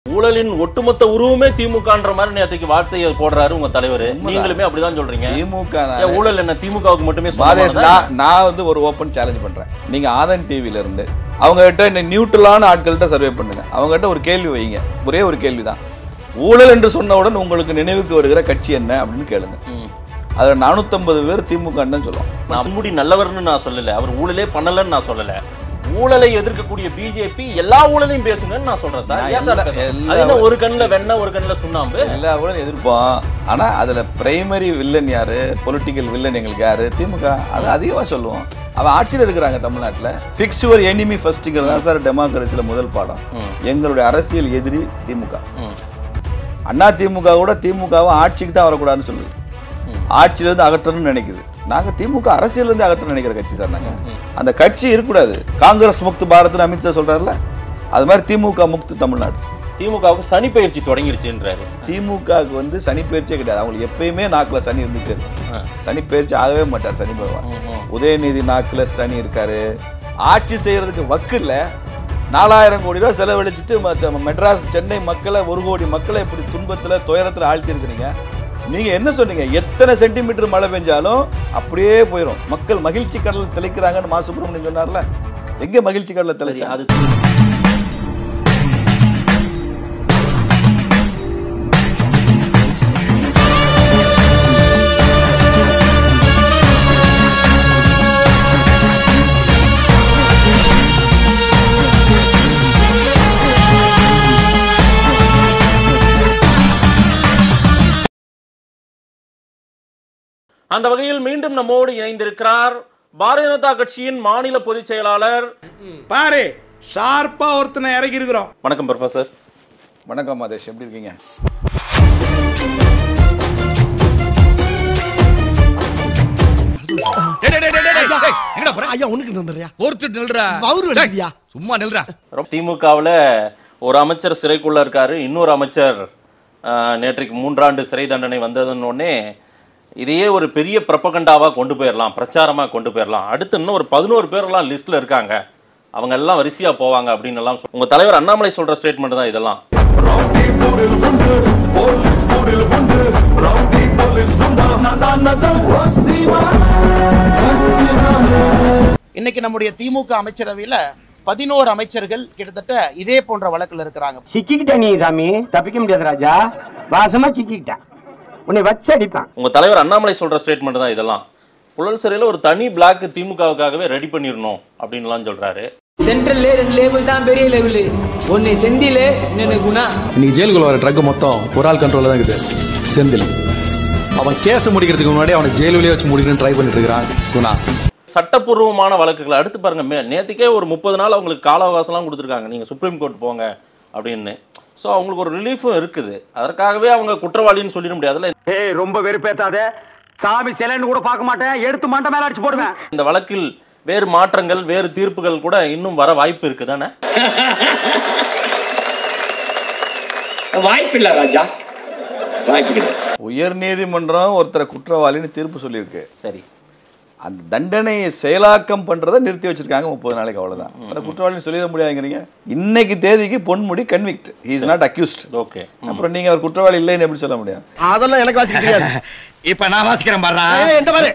ஊழலின் ஒட்டுமொத்த உருவமே திமுகன்ற மாதிரி நேற்றுக்கு வார்த்தையை போடுறாரு உங்க தலைவர் நீங்களுமே அப்படிதான் சொல்றீங்க திமுக ஏன் ஊழல் என்ன திமுகவுக்கு மட்டுமே மாதேஷ் சொந்தமானதா? நான் நான் வந்து ஒரு ஓப்பன் சேலஞ்ச் பண்றேன் நீங்க ஆதன் டிவில இருந்து அவங்க கிட்ட இந்த நியூட்ரலான ஆட்கள்கிட்ட சர்வே பண்ணுங்க அவங்க கிட்ட ஒரு கேள்வி வைங்க ஒரே ஒரு கேள்விதான் ஊழல் என்று சொன்னவுடன் உங்களுக்கு நினைவுக்கு வருகிற கட்சி என்ன அப்படின்னு கேளுங்க ம். அதுல நானூத்தம்பது பேர் திமுக தான் சொல்லுவோம் நான் முடி நல்லவர்னு நான் சொல்லல அவர் ஊழலே பண்ணலன்னு நான் சொல்லல ஊழலை எதிர்க்கக்கூடிய பிஜேபி எல்லா ஊழலையும் பேசுங்கன்னு நான் சொல்றேன் சார் நான் ஏன் சார் எல்லா- பேசுறேன்? எல்லா அது என்ன ஒரு கண்ணுல வெண்ணெய் ஒரு கண்ணுல சுண்ணாம்பு எல்லா ஊழலும் எதிர்ப்போம் ஆனா அதுல பிரைமரி வில்லன் யாரு பொலிட்டிக்கல் வில்லன் எங்களுக்கு யாரு திமுக அது அதிகமா சொல்லுவோம் அவன் ஆட்சியில் இருக்கிறாங்க தமிழ்நாட்டுல ஃபிக்ஸ் யுவர் எனிமி ஃபர்ஸ்ட்ங்கிறது தான் சார் டெமோக்ரஸியில் முதல் பாடம் ம். எங்களுடைய அரசியல் எதிரி திமுக ம். அண்ணா திமுக கூட திமுகவை ஆட்சிக்கு தான் வரக்கூடாதுன்னு சொல்லுது ம். ஆட்சியிலேருந்து அகற்றணும்னு நினைக்குது நாங்க திமுக அரசியலேருந்து அகற்றணும்னு நினைக்கிற கட்சி சார் நாங்க அந்த கட்சி இருக்கக்கூடாது காங்கிரஸ் முக்து பாரத்னு அமித்ஷா சொல்றாருல அது மாதிரி திமுக முக்து தமிழ்நாடு திமுகவுக்கு சனி பயிற்சி தொடங்கிருச்சுன்றாரு திமுகவுக்கு வந்து சனி பயிற்சியே கிடையாது அவங்களுக்கு எப்பயுமே நாக்குல சனி இருந்துட்டே இருக்கும் ஆ. சனி பயிற்சி ஆகவே மாட்டார் சனி பகவான் ம், ம். உதயநிதி நாக்குல சனி இருக்காரு ஆட்சி செய்யறதுக்கு வக்கு இல்ல நாலாயிரம் கோடி ரூபாய் செலவழிச்சிட்டு மத்த மெட்ராஸ் சென்னை மக்களை ஒரு கோடி மக்களை இப்படி துன்பத்துல துயரத்துல ஆழ்த்தி இருக்கிறீங்க நீங்க என்ன சொன்னீங்க எத்தனை சென்டிமீட்டர் மழை பெஞ்சாலும் அப்படியே போயிடும் மக்கள் மகிழ்ச்சி கடல் தெளிக்கிறாங்கன்னு மா சுப்பிரமணியன் சொன்னார்ல எங்க மகிழ்ச்சி கடலை சரி தெளிச்சா அது அந்த வகையில் மீண்டும் நம்மோடு இணைந்திருக்கிறார் பாரதிய ஜனதா கட்சியின் மாநில பொதுச் செயலாளர் பாரு ஷார்ப்பா ஒருத்தனை இறக்கி இருக்கிறோம் வணக்கம் ப்ரொஃபசர் வணக்கம் மாதேஷ் எப்படி இருக்கீங்க ஐயா உனக்கு நின்றுறியா ஒருத்தர் நில்றா வவுறு வலிக்குதியா சும்மா நில்றா திமுகவில் ஒரு அமைச்சர் சிறைக்குள்ள இருக்காரு இன்னொரு அமைச்சர் ஆஹ், நேற்றைக்கு மூன்றாண்டு சிறை தண்டனை வந்ததுன்னு உடனே இதையே ஒரு பெரிய பிரப்பகண்டாவா கொண்டு போயிடலாம் பிரச்சாரமா கொண்டு போயிடலாம் அடுத்து இன்னும் ஒரு பதினோரு பேர்லாம் லிஸ்ட்ல இருக்காங்க அவங்க எல்லாம் வரிசையா போவாங்க அப்படின்னு எல்லாம் சொல்- உங்க தலைவர் அண்ணாமலை சொல்ற ஸ்டேட்மெண்ட் தான் இதெல்லாம் இன்னைக்கு நம்முடைய திமுக அமைச்சரவையில பதினோரு அமைச்சர்கள் கிட்டத்தட்ட இதே போன்ற வழக்குல இருக்கிறாங்க சிக்கிக்கிட்ட நீ சாமி தப்பிக்க முடியாது ராஜா வாசமா சிக்கிக்கிட்டான் உன்னை வச்சு அடிப்பான் உங்க தலைவர் அண்ணாமலை சொல்ற ஸ்டேட்மெண்ட் தான் இதெல்லாம் புழல் சிறையில் ஒரு தனி பிளாக் திமுகவுக்காகவே ரெடி பண்ணிடணும் அப்படின்லாம் சொல்றாரு சென்ட்ரல்ல ரெண்டு லேபிள் தான் பெரிய லேபிள் ஒன்னு செந்தில் இன்னொன்னு குணா இன்னைக்கு ஜெயிலுக்குள்ள வர ட்ரக் மொத்தம் ஒரு ஆள் கண்ட்ரோல்ல தான் இருக்குது செந்தில் அவன் கேஸை முடிக்கிறதுக்கு முன்னாடி அவனை ஜெயிலுலயே வச்சு முடிக்கணும்னு ட்ரை பண்ணிட்டு இருக்கிறான் குணா சட்டப்பூர்வமான வழக்குகளை அடுத்து பாருங்க மே நேற்றுக்கே ஒரு முப்பது நாள் அவங்களுக்கு கால அவகாசம்லாம் கொடுத்துருக்காங்க நீங்கள் சுப்ரீம் கோர்ட் போங்க அப்படின்னு ஸோ அவங்களுக்கு ஒரு ரிலீஃபும் இருக்குது அதற்காகவே அவங்க குற்றவாளின்னு சொல்லிட முடியாதுல்ல ஏய் ரொம்ப வெறுப்பேத்தாத சாமி சிலைன்னு கூட பார்க்க மாட்டேன் எடுத்து மண்டை மேல அடிச்சு போடுவேன் இந்த வழக்கில் வேறு மாற்றங்கள் வேறு தீர்ப்புகள் கூட இன்னும் வர வாய்ப்பு இருக்குது தானே வாய்ப்பில்லை ராஜா வாய்ப்பு கிடையாது உயர் நீதிமன்றம் ஒருத்தரை குற்றவாளின்னு தீர்ப்பு சொல்லியிருக்கு சரி அந்த தண்டனையை செயலாக்கம் பண்றதை நிறுத்தி வச்சிருக்காங்க முப்பது நாளைக்கு அவ்வளவுதான் அதை குற்றவாளின்னு சொல்லிட முடியாதுங்கிறீங்க இன்னைக்கு தேதிக்கு Ponmudi convict is not accused okay அப்புறம் நீங்க அவர் குற்றவாளி இல்லைன்னு எப்படி சொல்ல முடியும் அதெல்லாம் எனக்கு வாசிக்க தெரியாது இப்ப நான் வாசிக்கிறேன் பாரு இந்த மாதிரி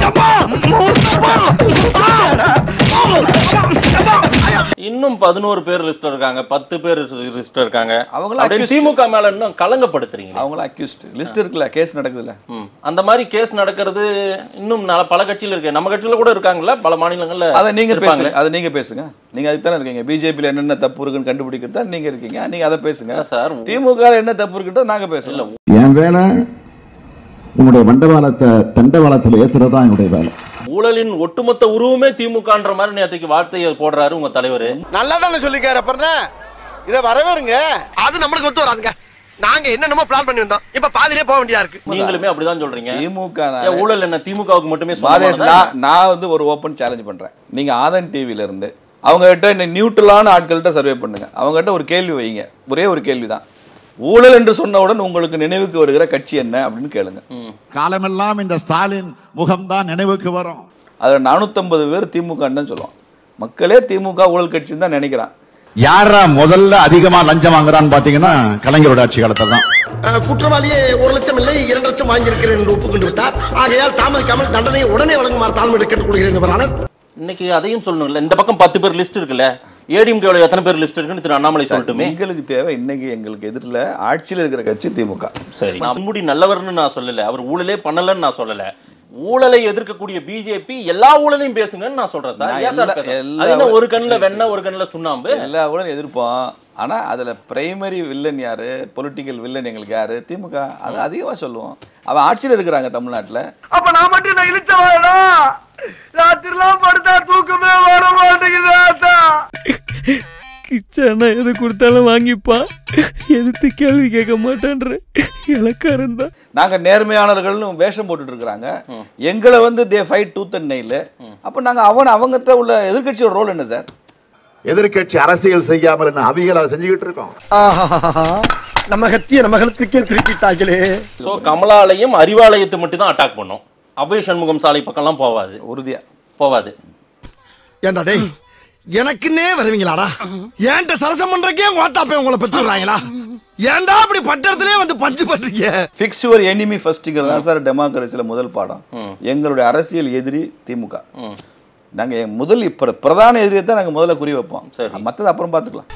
இன்னும் பதினோரு பேர் லிஸ்ட்ல இருக்காங்க பத்து பேர் லிஸ்ட்ல இருக்காங்க அவங்களாம் அப்படியே accused. திமுக மேல இன்னும் கலங்கப்படுத்துறீங்க அவங்களும் அக்யூஸ்ட் லிஸ்ட் இருக்குல்ல கேஸ் நடக்குதுல்ல ம். அந்த மாதிரி கேஸ் நடக்கிறது இன்னும் நல- பல கட்சியில இருக்கு நம்ம கட்சியில கூட இருக்காங்கல்ல பல மாநிலங்கள்ல அதை நீங்க இருப்பாங்களே. பேசுங்க அதை நீங்க பேசுங்க நீங்க அதுக்கு தானே இருக்கீங்க பிஜேபியில் என்னென்ன தப்பு இருக்குன்னு கண்டுபிடிக்கிறது தான் நீங்க இருக்கீங்க நீங்க அதை பேசுங்க அதான் சார் திமுக ல என்ன தப்பு இருக்குன்றத நாங்க பேசலாம் என் வேலை உங்களுடைய மண்டபாலத்தை தண்டவாளத்தில் ஏத்துறது தான் என்னுடைய வேலை ஊழலின் ஒட்டுமொத்த உருவமே திமுகன்ற மாதிரி நேற்றுக்கு வார்த்தையை போடுறாரு உங்க தலைவர் நல்லா தானே சொல்லிக்காரு அப்புறம் இதை வரவேறுங்க அது நம்மளுக்கு ஒத்து வராதுங்க நாங்க என்னென்னமோ பிளான் பண்ணி வந்தோம் இப்ப பாதிலே போக வேண்டியதா இருக்கு நீங்களுமே அப்படிதான் சொல்றீங்க திமுக ஏன் ஊழல் என்ன திமுகவுக்கு மட்டுமே மாதேஷ் சொந்தமானதா? நான் நான் வந்து ஒரு ஓப்பன் சேலஞ்ச் பண்றேன் நீங்க ஆதன் டிவில இருந்து அவங்க கிட்ட இந்த நியூட்ரலான ஆட்கள்கிட்ட சர்வே பண்ணுங்க அவங்க கிட்ட ஒரு கேள்வி வைங்க ஒரே ஒரு கேள்விதான் ஊழல் என்று சொன்னவுடன் உங்களுக்கு நினைவுக்கு வருகிற கட்சி என்ன அப்படின்னு கேளுங்க காலமெல்லாம் இந்த ஸ்டாலின் முகம்தான் நினைவுக்கு வரும் அதுல நானூத்தம்பது பேர் திமுக தான் சொல்லுவோம் மக்களே திமுக ஊழல் கட்சின்னு தான் நினைக்கிறான் யாரா முதல்ல அதிகமா லஞ்சம் வாங்குறான்னு பாத்தீங்கன்னா கலைஞரோட ஆட்சி காலத்துல தான் அஹ், குற்றவாளியே ஒரு லட்சம் இல்லை இரண்டு லட்சம் வாங்கியிருக்கிறேன் என்று ஒப்புக்கொண்டு விட்டார் ஆகையால் தாமதிக்காமல் தண்டனையை உடனே வழங்குமாறு தாழ்மையை கேட்டுக்கொள்கிறேன் இவரான இன்னைக்கு அதையும் சொல்லணும்ல இந்த பக்கம் பத்து பேர் லிஸ்ட் இருக்குல்ல ஏடிஎம்கேல எத்தனை பேர் லிஸ்ட் இருக்குன்னு திரு அண்ணாமலை சொல்லட்டுமே எங்களுக்கு தேவை இன்னைக்கு எங்களுக்கு எதிரில் ஆட்சியில் இருக்கிற கட்சி திமுக சரி நான் முடி நல்லவர்னு நான் சொல்லல அவர் ஊழலே பண்ணலன்னு நான் சொல்லல ஊழலை எதிர்க்கக்கூடிய பிஜேபி எல்லா ஊழலையும் பேசுங்கன்னு நான் சொல்றேன் சார் நான் ஏன் சார் எல்லா- பேசுறேன்? எல்லா அது என்ன ஊழல் ஒரு கண்ணுல வெண்ணெய் ஒரு கண்ணுல சுண்ணாம்பு எல்லா ஊழலும் எதிர்ப்போம் ஆனா அதுல பிரைமரி வில்லன் யாரு பொலிட்டிக்கல் வில்லன் எங்களுக்கு யாரு திமுக அது அதிகமா சொல்லுவோம் அவன் ஆட்சியில் இருக்கிறாங்க தமிழ்நாட்டுல அப்ப நான் மட்டும் நான் இழுத்த வாழா ராத்திரிலாம் படுத்தா தூக்கமே வர மாட்டேங்குது கிச்சனா எது கொடுத்தாலும் வாங்கிப்பான் எதிர்த்து கேள்வி கேட்க மாட்டேன்ற இலக்காரன் தான் நாங்க நேர்மையாளர்கள்னு வேஷம் போட்டுட்டு இருக்கிறாங்க எங்களை வந்து they fight tooth and nail அப்ப நாங்க அவன் அவங்ககிட்ட உள்ள எதிர்க்கட்சியோட ரோல் என்ன சார் எதிர்க்கட்சி அரசியல் செய்யாமல் என்ன அவிகளா செஞ்சுக்கிட்டு இருக்கோம் நம்ம கத்திய நம்ம கழுத்துக்கே திருப்பிட்டாங்களே சோ கமலாலயம் அறிவாலயத்தை மட்டும் தான் அட்டாக் பண்ணும் அபய சண்முகம் சாலை பக்கம்லாம் போவாது உறுதியா போவாது ஏண்டா டேய் எனக்குன்னே வருவீங்களாடா ஏன்ட்ட சரசம் பண்றக்கே ஓட்டாப்பே உங்களை பெற்றுறாங்களா ஏன்டா அப்படி பட்டத்திலே வந்து பஞ்சு பண்றீங்க ஃபிக்ஸ் யுவர் எனிமி ஃபர்ஸ்ட்ங்கிறது தான் சார் டெமோக்ரஸியில் முதல் பாடம் எங்களுடைய அரசியல் எதிரி திமுக நாங்க என் முதல் இப்ப பிரதான எதிரியை தான் நாங்க முதல்ல குறி வைப்போம் சரி. மத்தது அப்புறம் பார்த்துக்கலாம்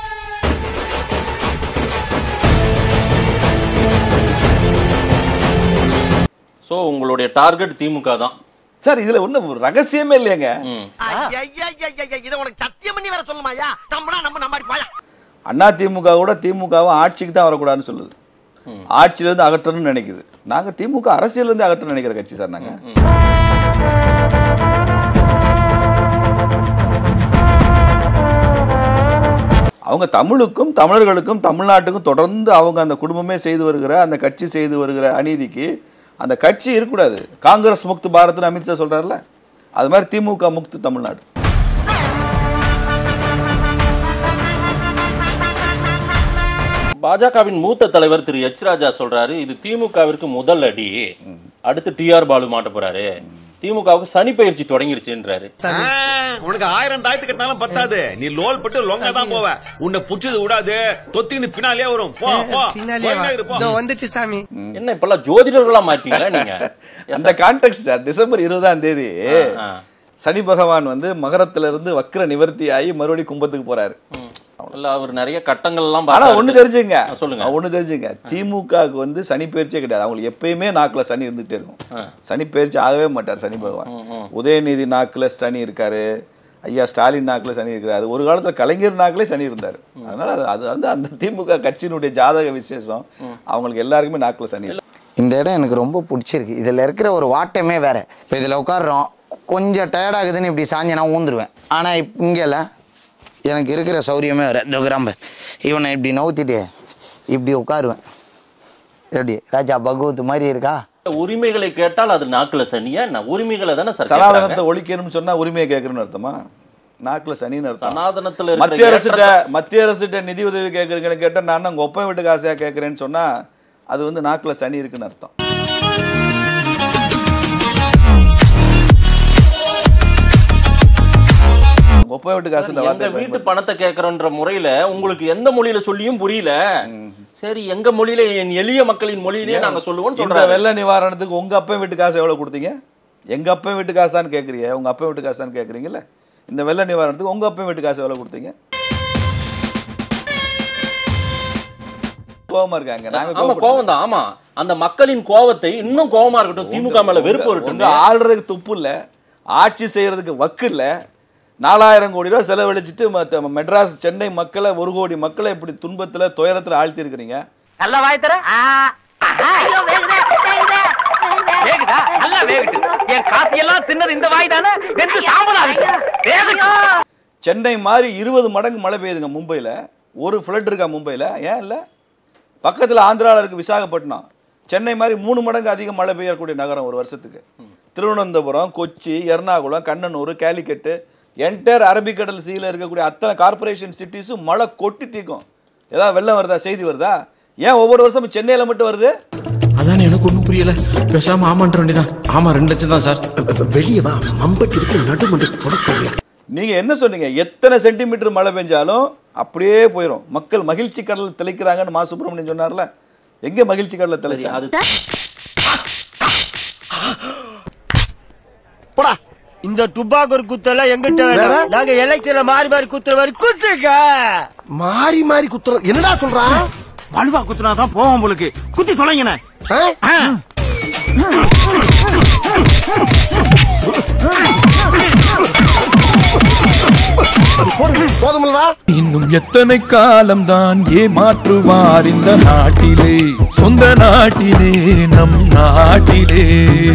சோ உங்களுடைய டார்கெட் திமுக தான் சார் இதுல ஒண்ணும் ரகசியமே இல்லையங்க ம். இதை உனக்கு சத்தியம் பண்ணி வர சொல்லுமாயா நம்மளா நம்ம நம்பாடி பாயா அண்ணா திமுக கூட திமுகவும் ஆட்சிக்கு தான் வரக்கூடாதுன்னு சொல்லுது ஆட்சியில இருந்து அகற்றணும்னு நினைக்குது நாங்க திமுக அரசியல்ல இருந்து அகற்றணும்னு நினைக்கிற கட்சி சார் நாங்க அவங்க தமிழுக்கும் தமிழர்களுக்கும் தமிழ்நாட்டுக்கும் தொடர்ந்து அவங்க அந்த குடும்பமே செய்து வருகிற அந்த கட்சி செய்து வருகிற அநீதிக்கு அந்த கட்சி இருக்கக்கூடாது காங்கிரஸ் முக்து பாரத்னு அமித்ஷா சொல்றாருல அது மாதிரி திமுக முக்து தமிழ்நாடு பாஜகவின் மூத்த தலைவர் திரு எச் ராஜா சொல்றாரு இது திமுகவிற்கு முதல் அடி அடுத்து டிஆர் பாலு மாட்ட போறாரு திமுகவுக்கு சனி பயிற்சி தொடங்கிருச்சுன்றாரு உனக்கு ஆயிரம் தாயத்து கட்டினாலும் பத்தாது நீ லோல் பட்டு லொங்க தான் போவ உன்னை புடிச்சது விடாது தொத்தின்னு பின்னாலே வரும் போ போ போயின்னே இரு, போ. வந்துச்சு சாமி என்ன இப்பெல்லாம் ஜோதிடர்களா மாட்டீங்களா நீங்க அந்த கான்டெக்ட் சார் டிசம்பர் இருபதாம் தேதி ஆ. சனி பகவான் வந்து மகரத்துல இருந்து வக்ர நிவர்த்தி ஆகி மறுபடியும் கும்பத்துக்கு போறாரு இல்ல அவர் நிறைய கட்டங்கள் எல்லாம் ஆனா பார்த்தாரு. ஒண்ணு தெரிஞ்சுங்க ஆ, சொல்லுங்க ஒண்ணு தெரிஞ்சுங்க திமுகவுக்கு வந்து சனி பயிற்சியே கிடையாது அவங்களுக்கு எப்பயுமே நாக்குல சனி இருந்துகிட்டே இருக்கும் சனி பயிற்சி ஆகவே மாட்டார் சனி பகவான் உதயநிதி நாக்குல சனி இருக்காரு ஐயா ஸ்டாலின் நாக்குல சனி இருக்கிறாரு ஒரு காலத்துல கலைஞர் நாக்குல சனி இருந்தாரு அதனால அது அது வந்து அந்த திமுக கட்சியினுடைய ஜாதக விசேஷம் அவங்களுக்கு எல்லாருக்குமே நாக்குல சனி இருக்கு. இந்த இடம் எனக்கு ரொம்ப பிடிச்சிருக்கு இதில் இருக்கிற ஒரு வாட்டமே வேற இப்போ இதில் உட்காடுறோம் கொஞ்சம் டயர்டாகுதுன்னு இப்படி சாஞ்சனா ஊந்துருவேன் ஆனால் இப் இங்கேல எனக்கு இருக்கிற சௌரியமே வேற இந்த கிராம்பர் இவனை இப்படி நவுத்திட்டு இப்படி உட்காருவேன் எப்படி ராஜா பகவத் மாதிரி இருக்கா உரிமைகளை கேட்டால் அது நாக்குல சனியா என்ன உரிமைகளை தானே சார் சனாதனத்தை கேக்குறாங்க. ஒழிக்கணும்னு சொன்னா உரிமையை கேட்கறன்னு அர்த்தமா நாக்குல சனின்னு அர்த்தம் சனாதனத்துல இருக்கிற மத்திய அரசுகிட்ட ஏற்றத்தை- மத்திய அரசுகிட்ட நிதி உதவி கேட்குறீங்கன்னு கேட்டால் நான் உங்க ஒப்பன் வீட்டு காசையா கேட்குறேன்னு சொன்னா அது வந்து நாக்குல சனி இருக்குன்னு அர்த்தம் உங்க ஒப்பன் வீட்டு காசு இந்த எங்க வார்த்தையை வீட்டு பயன்படுத்து. பணத்தை கேட்கறன்ற முறையில உங்களுக்கு எந்த மொழியில சொல்லியும் புரியல சரி எங்க மொழியில என் எளிய மக்களின் மொழியிலேயே நாங்க சொல்லுவோம்னு இந்த சொல்றாரு வெள்ள நிவாரணத்துக்கு உங்க அப்பன் வீட்டு காசு எவ்வளவு கொடுத்தீங்க எங்க அப்பன் வீட்டு காசான்னு கேட்குறீங்க உங்க அப்பன் வீட்டு காசான்னு கேட்குறீங்கல்ல இந்த வெள்ள நிவாரணத்துக்கு உங்க அப்பன் வீட்டு காசு எவ்வளவு கொடுத்தீங்க கோவமா இருக்காங்க நாங்க ஆமா கோவப்படுறோம். கோவம் தான் ஆமா அந்த மக்களின் கோவத்தை இன்னும் கோவமா இருக்கட்டும் திமுக மேல வெறுப்பு உங்க இருக்கட்டும் ஆள்றதுக்கு துப்பு இல்ல ஆட்சி செய்யறதுக்கு வக்கு இல்ல நாலாயிரம் கோடி ரூபாய் செலவழிச்சிட்டு மத்த மெட்ராஸ் சென்னை மக்களை ஒரு கோடி மக்களை இப்படி துன்பத்துல துயரத்துல ஆழ்த்தி இருக்கிறீங்க நல்ல வாய் தர வேகுதா நல்லா வேகுது என் காசு எல்லாம் தின்னது இந்த வாய் தானே வெந்து சாம்பலாகுது சென்னை மாதிரி இருபது மடங்கு மழை பெய்யுதுங்க மும்பையில் ஒரு ஃப்ளட் இருக்கா மும்பையில் ஏன் இல்லை பக்கத்தில் ஆந்திராவில் இருக்கு விசாகப்பட்டினம் சென்னை மாதிரி மூணு மடங்கு அதிகம் மழை பெய்யக்கூடிய நகரம் ஒரு வருஷத்துக்கு திருவனந்தபுரம் கொச்சி எர்ணாகுளம் கண்ணனூர் கேலிக்கட்டு என்டையர் அரபிக்கடல் சீல இருக்கக்கூடிய அத்தனை கார்ப்பரேஷன் சிட்டிஸும் மழை கொட்டி தீக்கும் ஏதாவது வெள்ளம் வருதா செய்தி வருதா ஏன் ஒவ்வொரு வருஷமும் சென்னையில் மட்டும் வருது அதான் எனக்கு ஒன்றும் புரியல பேசாம ஆமான்ற வேண்டியதான் ஆமா ரெண்டு லட்சம் தான் சார் வெளியே வா மம்பட்டி எடுத்து நடுமண்டு தொடக்க நீங்க என்ன சொன்னீங்க எத்தனை சென்டிமீட்டர் மழை பெஞ்சாலும் அப்படியே போயிடும் மக்கள் மகிழ்ச்சி கடல் தெளிக்கிறாங்கன்னு மா சுப்பிரமணியன் சொன்னார்ல எங்க மகிழ்ச்சி கடலை தெளிச்சா அது போடா இந்த டுபாக்கூர் குத்தெல்லாம் எங்கிட்ட வேணாம் நாங்க எலெக்ஷன்ல மாறி மாறி குத்துற மாதிரி குத்துக்க மாறி மாறி குத்துற என்னடா சொல்றான் வலுவா குத்துனா தான் போவோம் உங்களுக்கு குத்தி தொலைங்கண்ணே போதுமில்லடா இன்னும் எத்தனை காலம்தான் ஏமாற்றுவார் இந்த நாட்டிலே சொந்த நாட்டிலே நம் நாட்டிலே